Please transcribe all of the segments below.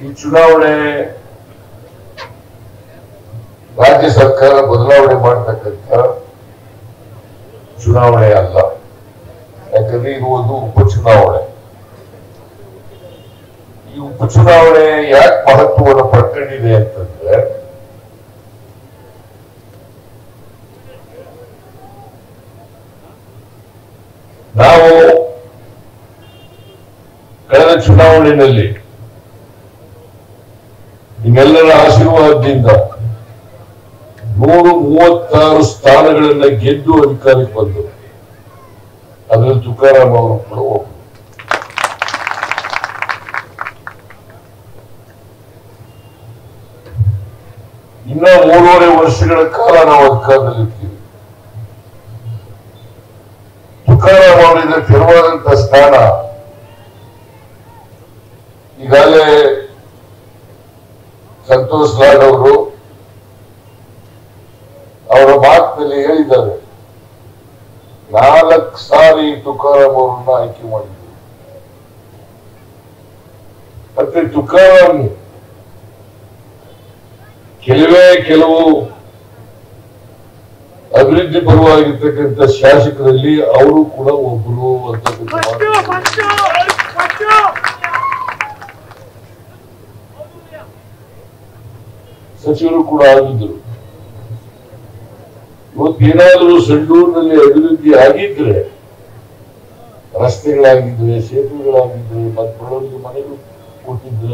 ಈ ಚುನಾವಣೆ ರಾಜ್ಯ ಸರ್ಕಾರ ಬದಲಾವಣೆ ಮಾಡತಕ್ಕಂಥ ಚುನಾವಣೆ ಅಲ್ಲ ಯಾಕಂದ್ರೆ ಇದು ಒಂದು ಉಪಚುನಾವಣೆ ಈ ಉಪಚುನಾವಣೆ ಯಾಕೆ ಮಹತ್ವವನ್ನು ಪಡ್ಕೊಂಡಿದೆ ಅಂತಂದ್ರೆ ನಾವು ಕಳೆದ ಚುನಾವಣೆಯಲ್ಲಿ ನಿಮ್ಮೆಲ್ಲರ ಆಶೀರ್ವಾದದಿಂದ ನೂರು ಮೂವತ್ತಾರು ಸ್ಥಾನಗಳನ್ನ ಗೆದ್ದು ಅಧಿಕಾರಕ್ಕೆ ಬಂದರು ಅದರಲ್ಲಿ ತುಕಾರಾಮ್ ಅವರು ಕೂಡ ಒಬ್ಬರು ಇನ್ನ ಮೂರುವರೆ ವರ್ಷಗಳ ಕಾಲ ನಾವು ಅಧಿಕಾರದಲ್ಲಿರ್ತೀವಿ ತುಕಾರಾಮ್ ಅವರಿಂದ ತೆರವಾದಂತ ಸ್ಥಾನ ಈಗಾಗಲೇ ಸಂತೋಷ್ ಲಾಡ್ ಅವರು ಅವರ ಮಾತಿನಲ್ಲಿ ಹೇಳಿದ್ದಾರೆ ನಾಲ್ಕು ಸಾರಿ ತುಕಾರಾಮ್ ಅವರನ್ನ ಆಯ್ಕೆ ಮಾಡಿದ್ರು ಮತ್ತೆ ತುಕಾರಾಮ್ ಕೆಲವೇ ಕೆಲವು ಅಭಿವೃದ್ಧಿ ಪರವಾಗಿರ್ತಕ್ಕಂಥ ಶಾಸಕರಲ್ಲಿ ಅವರು ಕೂಡ ಒಬ್ಬರು ಅಂತಕ್ಕಂಥ ಮಾತು. ಸಚಿವರು ಕೂಡ ಆಗಿದ್ದರು ಇವತ್ತೇನಾದರೂ ಸಂಡೂರಿನಲ್ಲಿ ಅಭಿವೃದ್ಧಿ ಆಗಿದ್ರೆ ರಸ್ತೆಗಳಾಗಿದ್ರೆ ಸೇತುವೆಗಳಾಗಿದ್ರೆ ಮತ್ತೆ ಬಡವರಿಗೆ ಮನೆಗಳು ಕೊಟ್ಟಿದ್ರೆ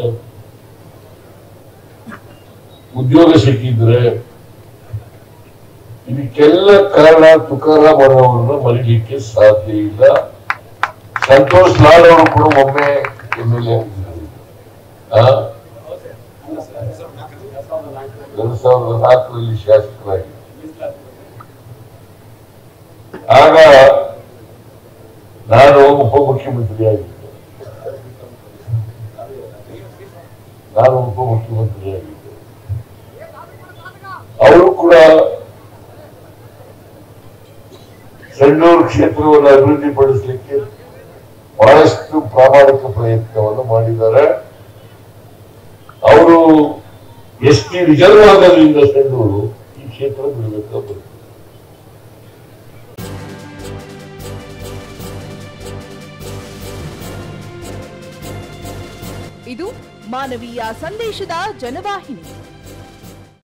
ಉದ್ಯೋಗ ಸಿಕ್ಕಿದ್ರೆ ಇದಕ್ಕೆಲ್ಲ ಕಾರಣ ತುಕಾರಾಮ್ ಅವರನ್ನ ಮರೀಲಿಕ್ಕೆ ಸಾಧ್ಯ ಇಲ್ಲ ಸಂತೋಷ್ ಲಾಡ್ ಅವರು ಕೂಡ ಒಮ್ಮೆ ಎಂ ಎಲ್ ಎ ಎರಡ್ ಸಾವಿರದ ನಾಲ್ಕರಲ್ಲಿ ಶಾಸಕರಾಗಿ ಆಗ ನಾನು ಉಪಮುಖ್ಯಮಂತ್ರಿಯಾಗಿದ್ದೆ ನಾನು ಉಪಮುಖ್ಯಮಂತ್ರಿಯಾಗಿದ್ದೆ ಅವರು ಕೂಡ ಸಣ್ಣೂರು ಕ್ಷೇತ್ರವನ್ನು ಅಭಿವೃದ್ಧಿಪಡಿಸಲಿಕ್ಕೆ ಬಹಳಷ್ಟು ಪ್ರಾಮಾಣಿಕ ಪ್ರಯತ್ನವನ್ನು ಮಾಡಿದ್ದಾರೆ ಅವರು ಎಸ್ ಟಿ ರಿಸರ್ವ್ ಆಗೋದ್ರಿಂದ ಸಣ್ಣೂರು ಈ ಕ್ಷೇತ್ರ ಬಿಡಬೇಕಾಗ್ತದೆ ಇದು ಮಾನವೀಯ ಸಂದೇಶದ ಜನವಾಹಿನಿ